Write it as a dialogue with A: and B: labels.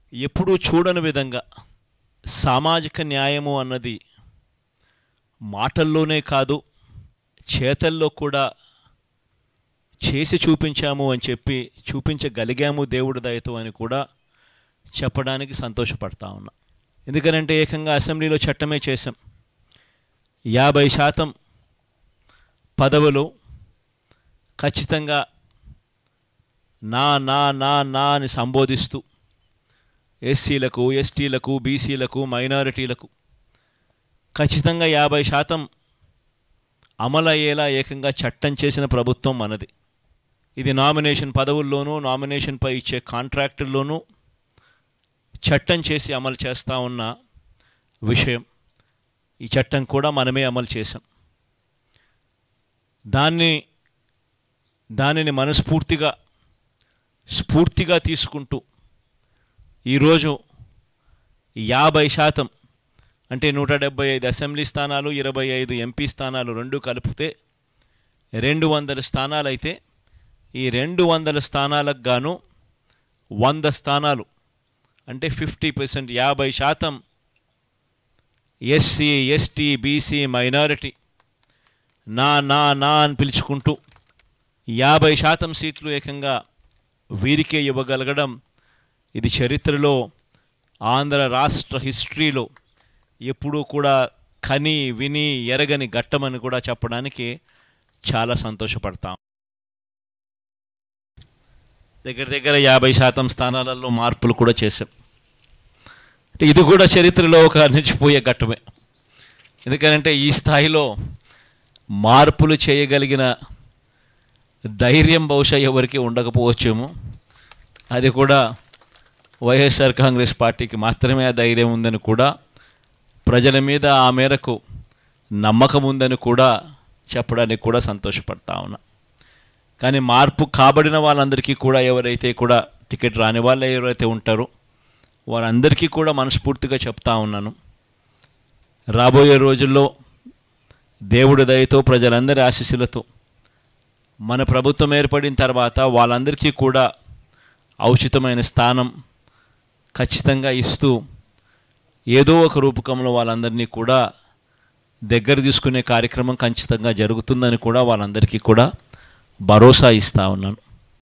A: ఎప్పుడూ చూడని విధంగా సామాజిక న్యాయము అన్నది మాటల్లోనే కాదు చేతల్లో కూడా చేసి చూపించాము అని చెప్పి చూపించగలిగాము దేవుడి దయతో అని కూడా చెప్పడానికి సంతోషపడతా ఉన్నా ఎందుకనంటే ఏకంగా అసెంబ్లీలో చట్టమే చేశాం యాభై శాతం పదవులు ఖచ్చితంగా నా నా నా నా అని సంబోధిస్తూ ఎస్సీలకు ఎస్టీలకు బీసీలకు మైనారిటీలకు ఖచ్చితంగా యాభై శాతం అమలయ్యేలా ఏకంగా చట్టం చేసిన ప్రభుత్వం మనది ఇది నామినేషన్ పదవుల్లోనూ నామినేషన్పై ఇచ్చే కాంట్రాక్టుల్లోనూ చట్టం చేసి అమలు చేస్తూ ఉన్న విషయం ఈ చట్టం కూడా మనమే అమలు చేసాం దాన్ని దానిని మనస్ఫూర్తిగా స్ఫూర్తిగా తీసుకుంటూ ఈరోజు యాభై శాతం అంటే నూట డెబ్బై ఐదు అసెంబ్లీ స్థానాలు ఇరవై ఐదు ఎంపీ స్థానాలు రెండు కలిపితే రెండు వందల స్థానాలు అయితే ఈ రెండు వందల స్థానాలకు గాను వంద స్థానాలు అంటే ఫిఫ్టీ పర్సెంట్ యాభై శాతం ఎస్సీ ఎస్టీ బీసీ మైనారిటీ నా నా నా అని పిలుచుకుంటూ యాభై శాతం సీట్లు ఏకంగా వీరికే ఇవ్వగలగడం ఇది చరిత్రలో ఆంధ్ర రాష్ట్ర హిస్టరీలో ఎప్పుడూ కూడా కని విని ఎరగని ఘట్టమని కూడా చెప్పడానికి చాలా సంతోషపడతాం దగ్గర దగ్గర యాభై శాతం స్థానాలలో మార్పులు కూడా చేశాం అంటే ఇది కూడా చరిత్రలో ఒక నిలిచిపోయే ఘట్టమే ఎందుకంటే ఈ స్థాయిలో మార్పులు చేయగలిగిన ధైర్యం బహుశా ఎవరికి ఉండకపోవచ్చేమో అది కూడా వైఎస్ఆర్ కాంగ్రెస్ పార్టీకి మాత్రమే ఆ ధైర్యం ఉందని కూడా ప్రజల మీద ఆ మేరకు నమ్మకం ఉందని కూడా చెప్పడానికి కూడా సంతోషపడతా ఉన్నా కానీ మార్పు కాబడిన వాళ్ళందరికీ కూడా ఎవరైతే కూడా టికెట్ రాని వాళ్ళు ఎవరైతే ఉంటారో వారందరికీ కూడా మనస్ఫూర్తిగా చెప్తా ఉన్నాను రాబోయే రోజుల్లో దేవుడి దయతో ప్రజలందరి ఆశీస్సులతో మన ప్రభుత్వం ఏర్పడిన తర్వాత వాళ్ళందరికీ కూడా ఔచితమైన స్థానం ఖచ్చితంగా ఇస్తూ ఏదో ఒక రూపకంలో వాళ్ళందరినీ కూడా దగ్గర తీసుకునే కార్యక్రమం ఖచ్చితంగా జరుగుతుందని కూడా వాళ్ళందరికీ కూడా భరోసా ఇస్తా ఉన్నాను